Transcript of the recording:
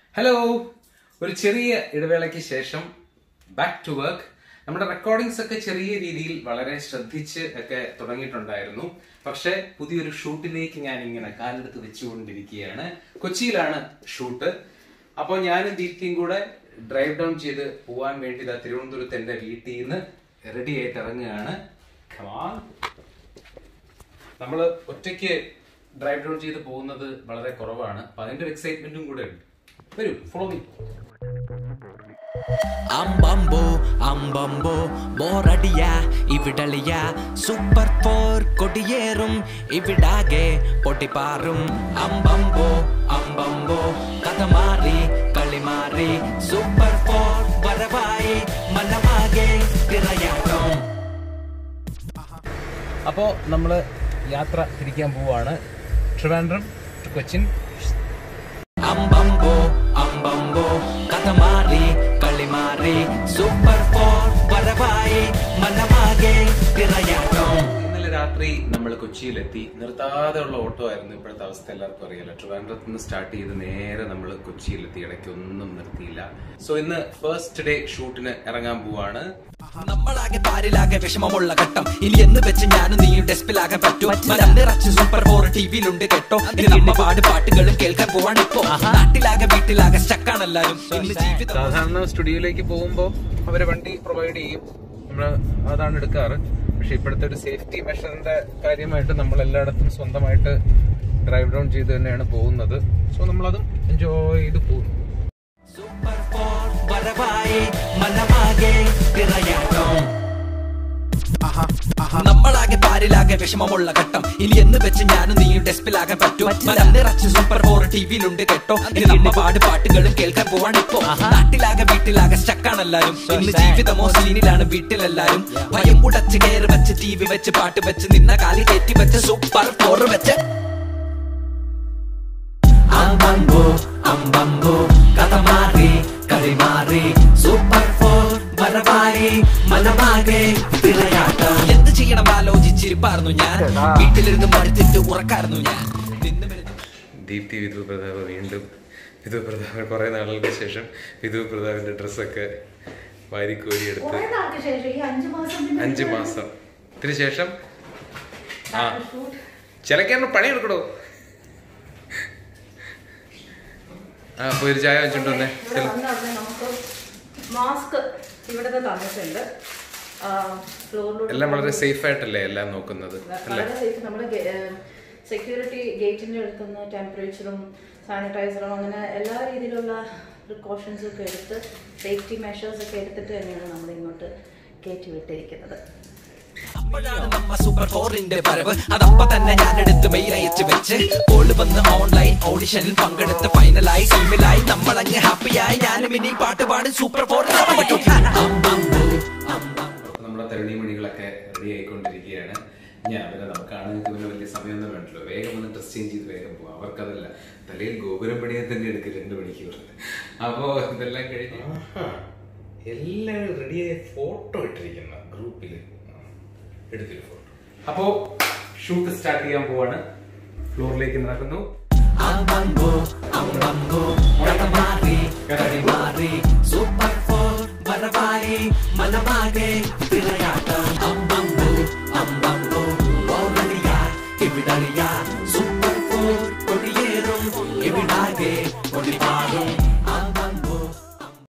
Hello ഒരു ചെറിയ ഇടവേളയ്ക്ക് ശേഷം ബാക്ക് ടു വർക്ക് നമ്മുടെ റെക്കോർഡിങ്സ് ഒക്കെ ചെറിയ രീതിയിൽ വളരെ ശ്രദ്ധിച്ച് ഒക്കെ തുടങ്ങിയിട്ടുണ്ടായിരുന്നു പക്ഷെ പുതിയൊരു ഷൂട്ടിലേക്ക് ഞാൻ ഇങ്ങനെ കാലെടുത്ത് വെച്ചുകൊണ്ടിരിക്കുകയാണ് കൊച്ചിയിലാണ് ഷൂട്ട് അപ്പോൾ ഞാനും ദീപ്തിയും കൂടെ ഡ്രൈവ് ഡൗൺ ചെയ്ത് പോവാൻ വേണ്ടി ഇതാ തിരുവനന്തപുരത്ത് എന്റെ വീട്ടിൽ നിന്ന് റെഡി ആയിട്ട് ഇറങ്ങുകയാണ് Come on. നമ്മൾ ഒറ്റയ്ക്ക് ഡ്രൈവ് ഡൗൺ ചെയ്ത് പോകുന്നത് വളരെ കുറവാണ് അപ്പൊ അതിന്റെ ഒരു എക്സൈറ്റ്മെന്റും കൂടെ ഉണ്ട് വരൂ ഫോളോ മീ അമ്പമ്പോ അമ്പമ്പോ ബോറടിയ ഇവിടളിയ സൂപ്പർ ഫോർ കൊടിയേറും ഇവിടാകെ പൊട്ടിപ്പാറും അമ്പമ്പോ അമ്പമ്പോ കഥ മാറി കളി മാറി സൂപ്പർ ഫോർ വരവായി മനമാകെ തിറയാട്ടം അപ്പോൾ നമ്മൾ യാത്ര തിരിക്കാൻ പോവാണ് ട്രിവാൻഡ്രം ടു കൊച്ചിൻ അമ്പമ്പോ അമ്പമ്പോ കഥ മാറി കളി മാറി സൂപ്പർ ഫോർ വരവായി മനമാകെ തിറയാട്ടം ഇന്നലെ രാത്രി നമ്മൾ കൊച്ചിയിലെത്തി നിർത്താതെ ഉള്ള ഓട്ടോ ആയിരുന്നു ഇപ്പോഴത്തെ അവസ്ഥ എല്ലാവർക്കും അറിയാലോ ട്രിവാൻഡ്രത്ത് നിന്ന് സ്റ്റാർട്ട് ചെയ്ത് നേരെ നമ്മൾ കൊച്ചിയിലെത്തി ഇടയ്ക്ക് ഒന്നും നിർത്തിയില്ല സോ ഇന്ന് ഫസ്റ്റ് ഡേ ഷൂട്ടിന് ഇറങ്ങാൻ പോവാണ് നമ്മളാകെ പാരിലാകെ വിഷമമുള്ള ഘട്ടം ഇനി എന്ന് വെച്ച് ഞാനും നീയും ഡെസ്പിലാകെ പറ്റൂ നിറച്ച് സൂപ്പർ ഫോർ ടിവിയിലുണ്ട് കേട്ടോ ഇനി നമ്മ പാട് പാട്ടുകളും കേൾക്കാൻ പോവാണ് ഇപ്പോ നാട്ടിലാകെ വീട്ടിലാകെ സ്റ്റക്കാണെല്ലാരും ഇന്ന് ജീവിതം സാധാരണ സ്റ്റുഡിയോയിലേക്ക് പോകുമ്പോൾ അവര് വണ്ടി പ്രൊവൈഡ് ചെയ്യും നമ്മൾ അതാണ് എടുക്കാറ് പക്ഷെ ഇപ്പോഴത്തെ ഒരു സേഫ്റ്റി മെഷറിന്റെ കാര്യമായിട്ട് നമ്മൾ എല്ലായിടത്തും സ്വന്തമായിട്ട് ഡ്രൈവ് ഡൗൺ ചെയ്ത് തന്നെയാണ് പോകുന്നത് സോ നമ്മളതും എൻജോയ് ചെയ്ത് പോകുന്നു സൂപ്പർ ഫോർ വരവായി മനമാകെ തിറയാട്ടം നമ്മളാകെ പാരിലാകെ വിഷമമുള്ള ഘട്ടം ഇനി എന്ന് വെച്ച് ഞാനും നീയും ഡെസ്പിലാകാൻ പറ്റൂ നിറച്ച് സൂപ്പർ ഫോർ ടിവിയിലുണ്ട് കേട്ടോ ഇനി നമ്മ പാട് പാട്ടുകളും കേൾക്കാൻ പോവാണ് ഇപ്പോ നാട്ടിലാകെ വീട്ടിലാകെ സ്റ്റക്കാണെല്ലാരും ഇന്ന് ജീവിതമോ സീനിലാണ് വീട്ടിലെല്ലാരും ഭയം മുടച്ച് കയറി വെച്ച് ടി വി വെച്ച് പാട്ട് വെച്ച് നിന്ന കാലി കയറ്റി വെച്ച് സൂപ്പർ ഫോർ വെച്ച് അമ്പമ്പോ അമ്പമ്പോ കഥ മാറി കളി മാറി സൂപ്പർ ഫോർ വരവായി മനമാകെ തിറയാട്ടം എന്ത് ചെയ്യണം ആലോചിച്ചിരിപ്പായിരുന്നു ഞാൻ വീട്ടിലിരുന്ന് മടുത്തിട്ട് ഉറക്കായിരുന്നു ഞാൻ നിന്ന് വരുന്ന ദീപ്തി വിധു പ്രതാപ് വീണ്ടും വിധു പ്രതാപ് കുറെ നാളുകൾക്ക് ശേഷം വിധു പ്രതാപിന്റെ ഡ്രസ്സൊക്കെ വാരിക്കോരി എടുത്ത് കുറെ നാൾക്ക് ശേഷം ഈ അഞ്ചു മാസം പിന്നെ അഞ്ച് മാസം ഇതിന് ശേഷം ആ ഷൂട്ട് ചിലക്കാരന് പണിയെടുക്കണോ ആ പോയി ഒരു ചായ വെച്ചിട്ട് വന്നേ ഇവിടെ വന്ന ഉടനെ നമുക്ക് മാസ്ക് ഇവിടുത്തെ തന്നിട്ടുണ്ട് ഫ്ലോറിലൂടെ എല്ലാം വളരെ സേഫ് ആയിട്ടല്ലേ എല്ലാം നോക്കുന്നത് അല്ലേ വളരെ സേഫ് നമ്മൾ സെക്യൂരിറ്റി ഗേറ്റിന്റെ അടുത്തുനിന്ന് ടെമ്പറേച്ചറും സാനിറ്റൈസറും അങ്ങനെ എല്ലാ രീതിയിലുള്ള പ്രിക്കോഷൻസും ഒക്കെ എടുത്ത് സേഫ്റ്റി മെഷേഴ്സ് ഒക്കെ എടുത്തിട്ട് തന്നെയാണ് നമ്മൾ ഇങ്ങോട്ട് കയറ്റി വിട്ടിരിക്കുന്നത് അപ്പോഴാണ് നമ്മ സൂപ്പർ ഫോറിന്റെ വരവ് അതപ്പ തന്നെ ഞാൻ എടുത്ത് മെയിൽ അയച്ചു വെച്ച് കോള് വന്ന് ഓൺലൈൻ ഓഡിഷനിൽ പങ്കെടുത്ത് ഫൈനലായി ടീമിലായി നമ്മളങ്ങ് ഹാപ്പിയായി ഞാനും ഇനി പാട്ട് പാടും സൂപ്പർ ഫോറിൽ നമ്മുടെ തരുണിമണികളൊക്കെ റെഡി ആയിക്കൊണ്ടിരിക്കുകയാണ് ഞാൻ പിന്നെ നമുക്ക് ആണുങ്ങൾക്ക് പിന്നെ വലിയ സമയമൊന്നും വേണ്ടല്ലോ വേഗം ഒന്ന് ഡ്രസ് ചേഞ്ച് ചെയ്ത് വേഗം പോവാം അവർക്കതല്ല തലയിൽ ഗോപുരം പണിയാൻ തന്നെ എടുക്കും രണ്ട് മണിക്കൂർ അപ്പോ ഇതെല്ലാം കഴിഞ്ഞ് എല്ലാവരും റെഡിയായ ഫോട്ടോ ഇട്ടിരിക്കുന്ന ഗ്രൂപ്പിൽ എടുത്തൊരു ഫോട്ടോ അപ്പോ ഷൂട്ട് സ്റ്റാർട്ട് ചെയ്യാൻ പോവാണ് ഫ്ലോറിലേക്ക് നടക്കുന്നു അമ്പമ്പോ അമ്പമ്പോ കഥ മാറി കളി മാറി സൂപ്പർ ഫോർ വരവായി മനമാകെ തിറയാട്ടം അമ്പമ്പോ അമ്പമ്പോ ഓടളിയ ഇവിടളിയ സൂപ്പർ ഫോർ കൊടിയേറും ഇവിടാകെ കൊടിപാറും